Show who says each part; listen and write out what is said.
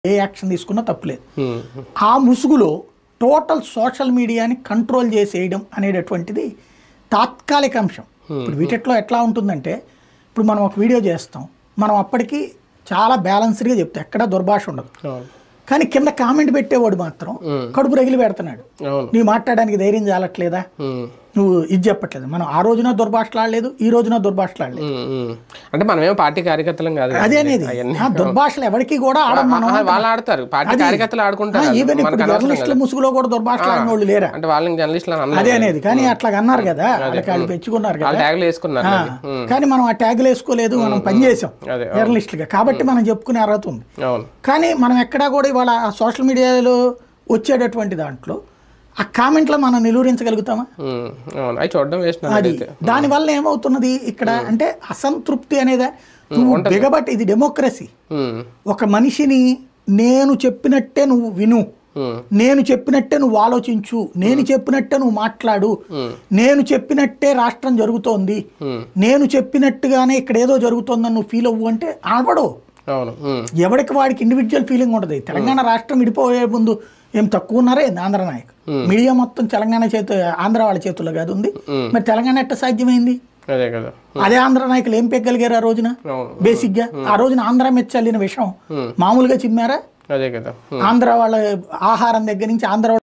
Speaker 1: ఏ action తీసుకున్నా తప్పులేదు
Speaker 2: ఉమ్,
Speaker 1: ఆ ముసుగులో టోటల్ సోషల్ మీడియాని కంట్రోల్ చేసేయడం అనేటటువంటిది తాత్కాలిక అంశం ఇప్పుడు వీటిట్లో ఎట్లా ఉంటుందంటే ఇప్పుడు మనం ఒక వీడియో చేస్తాం మనం అప్పటికి చాలా బ్యాలెన్స్డ్గా చెప్తాం ఎక్కడ దుర్భాష ఉండదు
Speaker 2: అవును
Speaker 1: కానీ కింద కామెంట్ పెట్టేవాడు మాత్రం కడుపు రగిలి పెడుతున్నాడు
Speaker 2: అవును
Speaker 1: నీవు మాట్లాడడానికి ధైర్యం చాలట్లేదా
Speaker 2: ఉమ్,
Speaker 1: నువ్వు ఇది చెప్పట్లేదు మనం ఆ రోజున దుర్భాషలాడలేదు ఈ రోజున దుర్భాషలాడలేదు
Speaker 2: ఉమ్, ఉమ్. అంటే మనమేం పార్టీ కార్యకర్తలం కాదు
Speaker 1: అదే
Speaker 2: కదండి.
Speaker 1: అనేది
Speaker 2: అవన్నీ
Speaker 1: ఆ దుర్భాషలు ఎవరికి కూడా ఆడం మనం
Speaker 2: ఆ, వాళ్ళు ఆడతారు పార్టీ కార్యకర్తలు ఆడుకుంటారు
Speaker 1: ఈవెన్
Speaker 2: మనకు
Speaker 1: ఇప్పుడు
Speaker 2: అనవసరం
Speaker 1: జర్నలిస్టుల ముసుగులో కూడా దుర్భాషలు ఆడిన వాళ్ళు లేరా
Speaker 2: అంటే వాళ్ళని జర్నలిస్టులు అని
Speaker 1: అదే
Speaker 2: అన్నారు
Speaker 1: అనేది కానీ అట్లా అన్నారు కదా వాళ్ళకి వాళ్ళు పెంచుకున్నారు కదా
Speaker 2: వాళ్ళు ట్యాగ్లు వేసుకున్నారు
Speaker 1: ఆ,
Speaker 2: అది. ఉమ్,
Speaker 1: కానీ మనం ఆ ట్యాగులు వేసుకోలేదు మనం పనిచేసాం
Speaker 2: అదే
Speaker 1: జర్నలిస్టులుగా కాబట్టి మనం చెప్పుకునే అర్హత ఉంది
Speaker 2: అవును
Speaker 1: కానీ మనం ఎక్కడా కూడా ఇవాళ ఆ సోషల్ మీడియాలో వచ్చేటటువంటి దాంట్లో ఆ కామెంట్లో మనం నిలువరించగలుగుతామా
Speaker 2: ఉమ్, అవును అవి చూడడం వేసిన
Speaker 1: అది దానివల్ల ఏమవుతున్నది ఇక్కడ అంటే అసంతృప్తి అనేది నువ్వు బిగబట్టి ఇది డెమోక్రసీ ఒక మనిషిని నేను చెప్పినట్టే నువ్వు విను నేను చెప్పినట్టే నువ్వు ఆలోచించు నేను చెప్పినట్టే నువ్వు మాట్లాడు నేను చెప్పినట్టే రాష్ట్రం జరుగుతోంది నేను చెప్పినట్టుగానే ఇక్కడ ఏదో జరుగుతోందని నువ్వు ఫీల్ అవ్వు అంటే ఆడపడు
Speaker 2: అవును ఉమ్,
Speaker 1: ఎవరికి వాడికి ఇండివిజువల్ ఫీలింగ్ ఉంటుంది తెలంగాణ రాష్ట్రం విడిపోయే ముందు ఏం తక్కువ ఉన్నారే ఏంది ఆంధ్ర నాయకు మీడియా మొత్తం తెలంగాణ చేతు ఆంధ్ర వాళ్ళ చేతుల్లో కాదు ఉంది మరి తెలంగాణ ఎట్ట సాధ్యమైంది
Speaker 2: అదే కదా
Speaker 1: అదే ఆంధ్ర నాయకులు ఏం పెగ్గలిగారు ఆ రోజున
Speaker 2: అవును
Speaker 1: బేసిక్ గా ఆ రోజున ఆంధ్ర మెచ్చల్లిన విషయం మామూలుగా చిమ్మారా
Speaker 2: అదే కదా
Speaker 1: ఆంధ్ర వాళ్ళ ఆహారం దగ్గర నుంచి ఆంధ్ర